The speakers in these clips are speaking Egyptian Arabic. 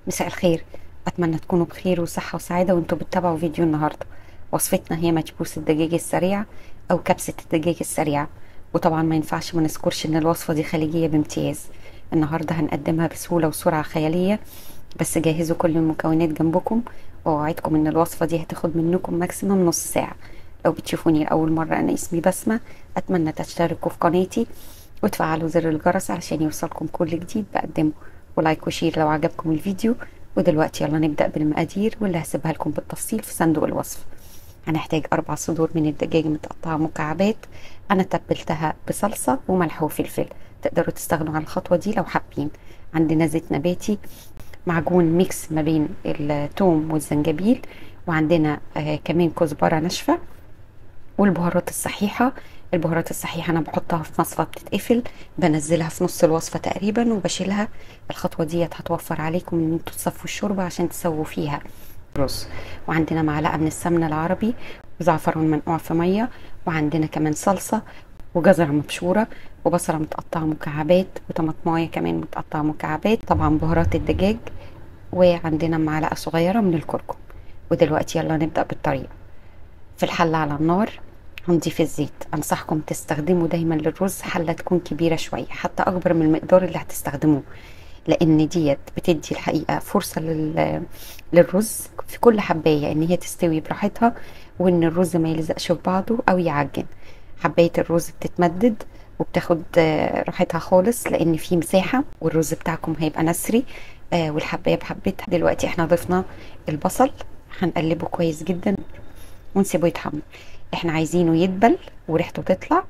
مساء الخير اتمنى تكونوا بخير وصحه وسعاده وانتوا بتتابعوا فيديو النهارده وصفتنا هي مكبوس الدجاج السريع او كبسه الدجاج السريعه وطبعا ما ينفعش ما نذكرش ان الوصفه دي خليجيه بامتياز النهارده هنقدمها بسهوله وسرعه خياليه بس جهزوا كل المكونات جنبكم واوعدكم ان الوصفه دي هتاخد منكم ماكسيمم نص ساعه لو بتشوفوني لاول مره انا اسمي بسمه اتمنى تشتركوا في قناتي وتفعلوا زر الجرس علشان يوصلكم كل جديد بقدمه ولايك وشير لو عجبكم الفيديو ودلوقتي يلا نبدأ بالمقادير واللي هسيبها لكم بالتفصيل في صندوق الوصف هنحتاج أربع صدور من الدجاج متقطعة مكعبات أنا تبلتها بصلصة وملح وفلفل تقدروا تستغنوا عن الخطوة دي لو حابين عندنا زيت نباتي معجون ميكس ما بين الثوم والزنجبيل وعندنا آه كمان كزبرة ناشفة والبهارات الصحيحة البهارات الصحيحة أنا بحطها في مصفى بتتقفل بنزلها في نص الوصفة تقريبا وبشيلها الخطوة ديت هتوفر عليكم إن انتوا تصفوا الشوربة عشان تسووا فيها رز وعندنا معلقة من السمنة العربي وزعفران منقوع في مية وعندنا كمان صلصة وجزرة مبشورة وبصلة متقطعة مكعبات وطماطماية كمان متقطعة مكعبات طبعا بهارات الدجاج وعندنا معلقة صغيرة من الكركم ودلوقتي يلا نبدأ بالطريقة في الحلة على النار هنضيف الزيت انصحكم تستخدموا دايما للرز حله تكون كبيره شويه حتى اكبر من المقدار اللي هتستخدموه لان ديت بتدي الحقيقه فرصه لل... للرز في كل حبايه ان هي تستوي براحتها وان الرز ما يلزقش في بعضه او يعجن حبايه الرز بتتمدد وبتاخد راحتها خالص لان في مساحه والرز بتاعكم هيبقى نسري والحبايه بحبتها دلوقتي احنا ضفنا البصل هنقلبه كويس جدا ونسيبه يتحمر احنا عايزينه يدبل وريحته تطلع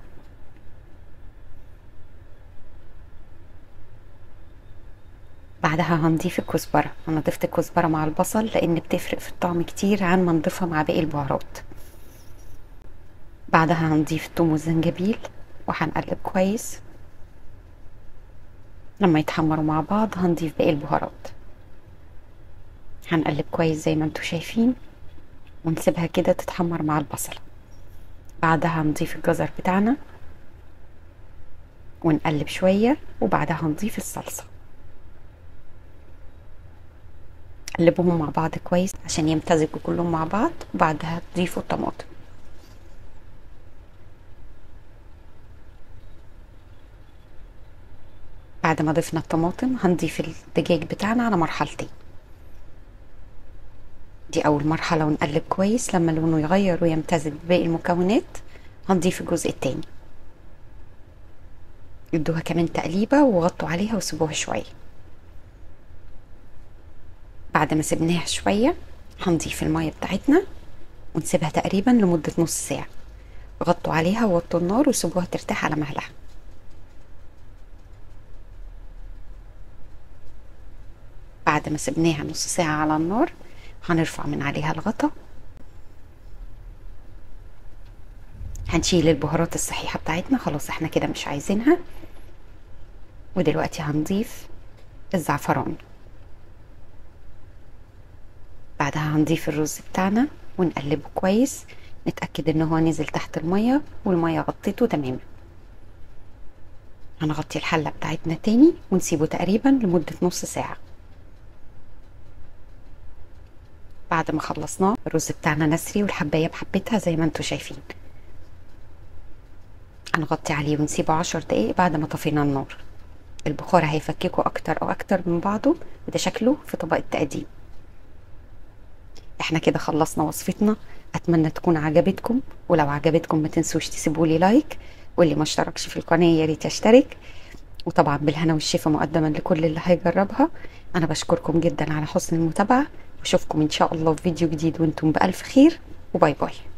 بعدها هنضيف الكزبرة انا ضفت الكزبرة مع البصل لان بتفرق في الطعم كتير عن ما نضيفها مع باقي البهارات بعدها هنضيف الثوم والزنجبيل وهنقلب كويس لما يتحمروا مع بعض هنضيف باقي البهارات هنقلب كويس زي ما انتوا شايفين ونسيبها كده تتحمر مع البصله بعدها هنضيف الجزر بتاعنا ونقلب شوية وبعدها هنضيف الصلصة قلبهم مع بعض كويس عشان يمتزجوا كلهم مع بعض وبعدها تضيفوا الطماطم بعد ما ضفنا الطماطم هنضيف الدجاج بتاعنا على مرحلتين دي اول مرحله ونقلب كويس لما لونه يغير ويمتزج بباقي المكونات هنضيف الجزء التاني ادوها كمان تقليبه وغطوا عليها وسيبوها شويه بعد ما سيبناها شويه هنضيف الميه بتاعتنا ونسيبها تقريبا لمده نص ساعه غطوا عليها ووطوا النار وسيبوها ترتاح على مهلها بعد ما سيبناها نص ساعه على النار هنرفع من عليها الغطا هنشيل البهارات الصحيحة بتاعتنا خلاص احنا كده مش عايزينها ودلوقتي هنضيف الزعفران بعدها هنضيف الرز بتاعنا ونقلبه كويس نتأكد ان هو نزل تحت المية والمية غطيته تماما هنغطي الحلة بتاعتنا تاني ونسيبه تقريبا لمدة نص ساعة بعد ما خلصناه الرز بتاعنا نسري والحبايه بحبتها زي ما انتم شايفين هنغطي عليه ونسيبه عشر دقايق بعد ما طفينا النار البخار هيفككه اكتر او اكتر من بعضه وده شكله في طبق التقديم احنا كده خلصنا وصفتنا اتمنى تكون عجبتكم ولو عجبتكم ما تنسوش تسيبوا لي لايك واللي ما اشتركش في القناه يا ريت يشترك وطبعا بالهنا والشفا مقدما لكل اللي هيجربها انا بشكركم جدا على حسن المتابعه واشوفكم ان شاء الله في فيديو جديد وانتم بالف خير وباي باي